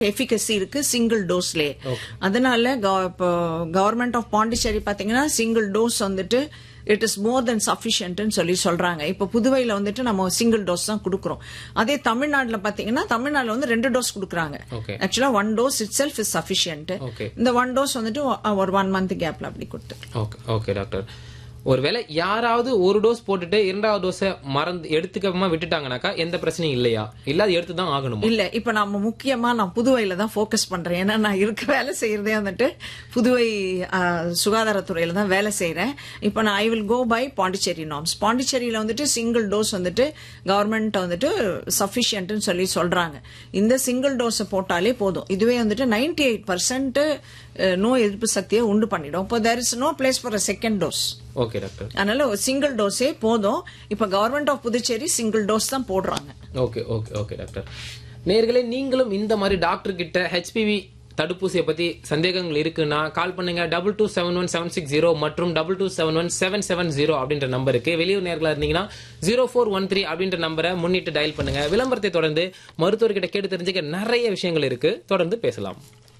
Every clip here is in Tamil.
எஃபிகசி இருக்கு சிங்கிள் டோஸ்லயே அதனால கவர்மெண்ட் ஆஃப் பாண்டிச்சேரி பாத்தீங்கன்னா சிங்கிள் டோஸ் வந்துட்டு இட் இஸ் மோர் தென் சஃபிஷியன்ட்னு சொல்லி சொல்றாங்க இப்ப புதுவையில வந்துட்டு நம்ம சிங்கிள் டோஸ் தான் கொடுக்குறோம் அதே தமிழ்நாட்டுல பாத்தீங்கன்னா தமிழ்நாட்டுல வந்து ரெண்டு டோஸ் கொடுக்குறாங்க Okay. ஆக்சுவலா one dose itself is sufficient Okay. இந்த ஒன் டோஸ் வந்துட்டு ஒ- ஒரு ஒன் மந்த் கேப்ல அப்படி கொடுத்து ஓகே ஓகே டாக்டர் ஒருவேளை யாராவது ஒரு டோஸ் போட்டுட்டு இரண்டாவது டோஸை மறந்து எடுத்துக்காம விட்டுட்டாங்கனாக்கா எந்த பிரச்சனையும் இல்லையா இல்ல அது எடுத்து தான் ஆகணுமா இல்ல இப்ப நம்ம முக்கியமா நான் புதுவையில தான் ஃபோக்கஸ் பண்றேன் ஏன்னா நான் இருக்க வேலை செய்யறதே வந்துட்டு புதுவை ஆ, சுகாதாரத்துறையில தான் வேலை செய்யறேன் இப்ப நான் I will go by Pondicherry norms பாண்டிச்சேரியில வந்துட்டு சிங்கிள் டோஸ் வந்துட்டு கவர்மெண்ட் வந்துட்டு சஃபிஷியன்ட்னு சொல்லி சொல்றாங்க இந்த சிங்கிள் டோஸ் போட்டாலே போதும் இதுவே வந்துட்டு நைன்டி எயிட் பர்சன்ட் நோய் எதிர்ப்பு சக்தியை உண்டு பண்ணிடும் இப்போ there is no place for a second dose okay doctor அதனால சிங்கிள் டோஸே போதும் இப்ப government of Puducherry single dose தான் போடுறாங்க ஓகே ஓகே ஓகே டாக்டர் நேர்களே நீங்களும் இந்த மாதிரி டாக்டர் கிட்ட ஹெச்பிவி தடுப்பூசியை பத்தி சந்தேகங்கள் இருக்குன்னா கால் பண்ணுங்க double two seven one seven six zero மற்றும் double two seven one seven seven zero அப்படின்ற நம்பருக்கு வெளியூர் நேர்களா இருந்தீங்கன்னா ஜீரோ ஃபோர் ஒன் த்ரீ அப்படின்ற நம்பரை முன்னிட்டு டயல் பண்ணுங்க விளம்பரத்தை தொடர்ந்து மருத்துவர்கிட்ட கேட்டு தெரிஞ்சுக்க நிறைய விஷயங்கள் இருக்கு தொடர்ந்து பேசலாம்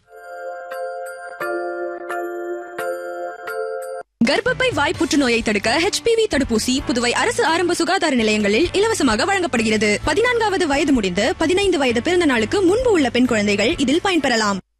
கர்ப்பப்பை வாய் புற்றுநோயை தடுக்க ஹெச்பிவி தடுப்பூசி புதுவை அரசு ஆரம்ப சுகாதார நிலையங்களில் இலவசமாக வழங்கப்படுகிறது பதினான்காவது வயது முடிந்து பதினைந்து வயது பிறந்த நாளுக்கு முன்பு உள்ள பெண் குழந்தைகள் இதில் பயன்பெறலாம்